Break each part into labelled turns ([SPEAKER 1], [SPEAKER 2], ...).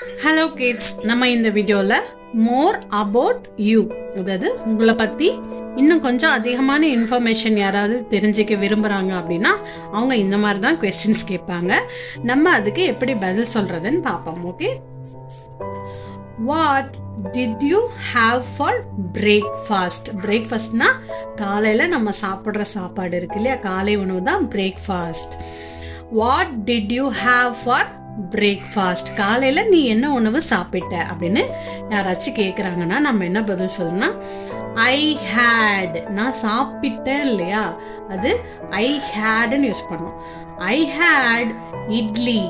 [SPEAKER 1] hello kids நம்ம இந்த வீடியோல மோர் அபவுட் யூ அதாவது உங்களை பத்தி இன்னும் கொஞ்சம் அதிகமான இன்ஃபர்மேஷன் யாராவது தெரிஞ்சுக்க விரும்புறாங்க அப்படின்னா அவங்க இந்த மாதிரி தான் கொஸ்டின்ஸ் கேட்பாங்க நம்ம அதுக்கு எப்படி பதில் சொல்றதுன்னு பார்ப்போம் okay what did you have for breakfast பிரேக்ஃபாஸ்ட்னா காலையில் நம்ம சாப்பிட்ற சாப்பாடு இருக்கு இல்லையா காலை உணவு தான் breakfast what did you have for breakfast காலையில் நீ என்ன உணவு சாப்பிட்ட அப்படின்னு யாராச்சும் கேட்குறாங்கன்னா நம்ம என்ன பதில் சொல்லணும்னா ஐ ஹேட் நான் சாப்பிட்டேன் இல்லையா அது ஐ ஹேடுன்னு யூஸ் பண்ணோம் I had idli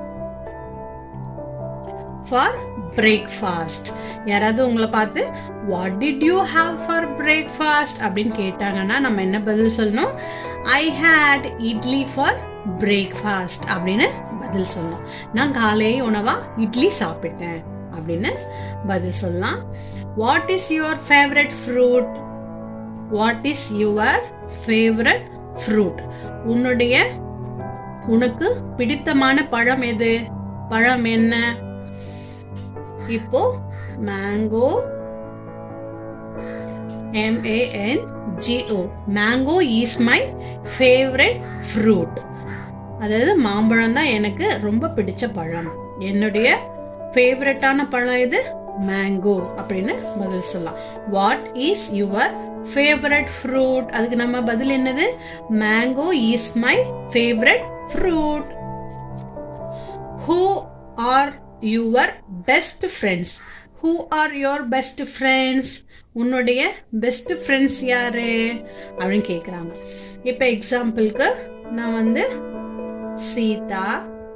[SPEAKER 1] for breakfast யாராவது உங்களை பார்த்து what did you have for breakfast அப்படின்னு கேட்டாங்கன்னா நம்ம என்ன பதில் சொல்லணும் I had idli for breakfast அப்படின்னு பதில் சொல்லணும் நான் காலை உணவா இட்லி சாப்பிட்டேன் அப்படின்னு பதில் சொல்லலாம் what is your favourite fruit what is your favourite fruit உன்னுடைய உனக்கு பிடித்தமான பழம் எது பழம் என்ன இப்போ mango M A N G O mango is my favourite fruit அதாவது மாம்பழம் தான் எனக்கு ரொம்ப பிடிச்ச பழம் என்னுடைய ஃபேவரட்டான பழம் இது மேங்கோ அப்படின்னு பதில் சொல்லலாம் what is your favourite fruit அதுக்கு நம்ம பதில் என்னது mango is my favourite fruit who are your best friends who are your best friends உன்னுடைய பெஸ்ட் ஃப்ரெண்ட்ஸ் யாரு அப்படின்னு கேட்குறாங்க இப்போ எக்ஸாம்பிளுக்கு நான் வந்து சீதா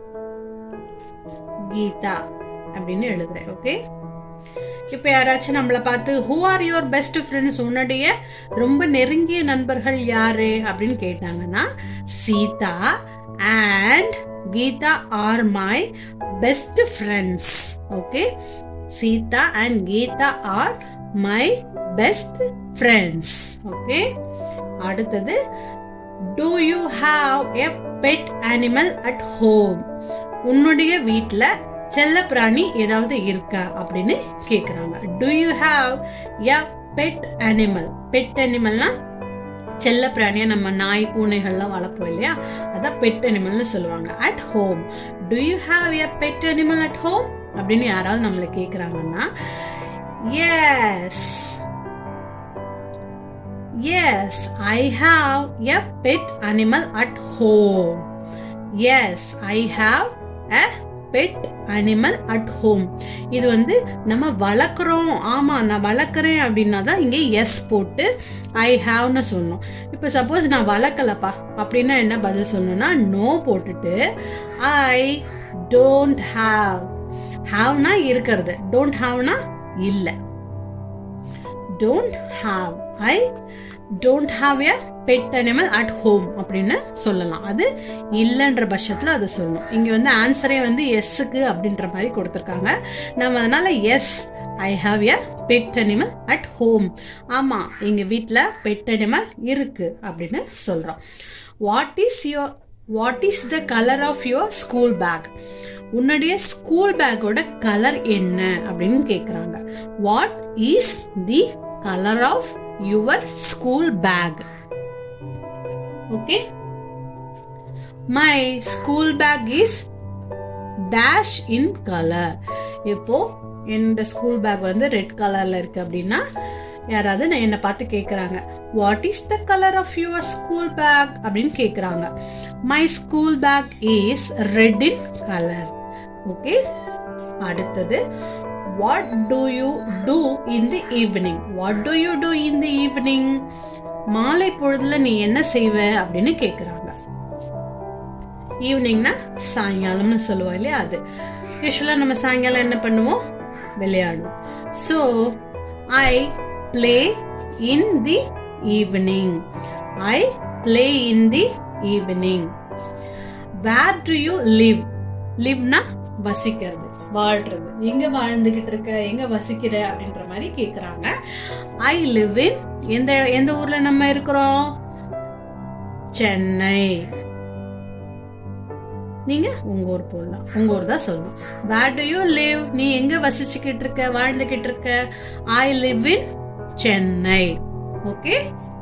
[SPEAKER 1] கீதா அப்படின்னு எழுதுறேன் ஓகே இப்போ யாராச்சும் நம்மளை பார்த்து who are your best friends உன்னுடைய ரொம்ப நெருங்கிய நண்பர்கள் யாரு அப்படின்னு கேட்டாங்கன்னா Seetha and Geetha are my best friends okay Seetha and Geetha are my best friends okay அடுத்தது do you have a pet animal at home உன்னுடைய வீட்டில் செல்ல பிராணி ஏதாவது இருக்கா அப்படின்னு கேக்குறாங்க do you have a pet animal pet அனிமல்னா செல்ல பிராணியா நம்ம நாய் பூனைகள்லாம் வளர்ப்போம் இல்லையா அதான் பெட் அனிமல்னு சொல்லுவாங்க at home do you have a pet animal at home அப்படின்னு யாராவது நம்மளை கேக்குறாங்கன்னா yes yes I have a pet animal at home yes I have a pet animal at home இது வந்து நம்ம வளர்க்குறோம் ஆமாம் நான் வளர்க்குறேன் அப்படின்னா தான் இங்கே எஸ் போட்டு ஐ ஹாவ்னு சொல்லணும் இப்போ சப்போஸ் நான் வளர்க்கலப்பா அப்படின்னா என்ன பதில் சொல்லணும்னா நோ போட்டுட்டு ஐ டோன்ட் ஹாவ் ஹாவ்னா இருக்கிறது டோன்ட் ஹாவ்னா இல்லை don't have I don't have a pet animal at home அப்படின்னு சொல்லலாம் அது இல்லைன்ற பட்சத்தில் அதை சொல்லணும் இங்கே வந்து ஆன்சரே வந்து எஸ்ஸுக்கு அப்படின்ற மாதிரி கொடுத்துருக்காங்க நம்ம அதனால yes I have a pet animal at home ஆமாம் எங்கள் வீட்டில் பெட் அனிமல் இருக்கு அப்படின்னு சொல்கிறோம் what is your what is the colour of your school bag உன்னுடைய ஸ்கூல் பேக்கோட கலர் என்ன அப்படின்னு கேட்குறாங்க what is the colour of your school bag okay my school bag is dash in colour இப்போ என்னோட ஸ்கூல் பேக் வந்து red கலர்ல இருக்கு அப்படின்னா யாராவது நான் என்னை பார்த்து கேட்குறாங்க what is the colour of your school bag அப்படின்னு கேட்குறாங்க my school bag is red in colour okay அடுத்தது what do you do in the evening what do you do in the evening மாலை பொழுதுல நீ என்ன செய்வ அப்படின்னு கேக்குறாங்க ஈவினிங்னா சாயங்காலம்னு சொல்லுவோம் இல்லையா அது யூஸ்வலா நம்ம சாயங்காலம் என்ன பண்ணுவோம் விளையாடுவோம் so I play in the evening I play in the evening where do you live லிவ்னா வசிக்கிறது வாழ்றது எங்க வாழ்ந்துகிட்டு இருக்க எங்க வசிக்கிற அப்படின்ற மாதிரி கேக்குறாங்க ஐ லிவ் இன் எந்த எந்த ஊர்ல நம்ம இருக்கிறோம் சென்னை நீங்க உங்க ஊர் போடலாம் உங்க ஊர் தான் சொல்லணும் வேர் டு யூ லிவ் நீ எங்க வசிச்சுக்கிட்டு இருக்க வாழ்ந்துகிட்டு இருக்க I live in Chennai okay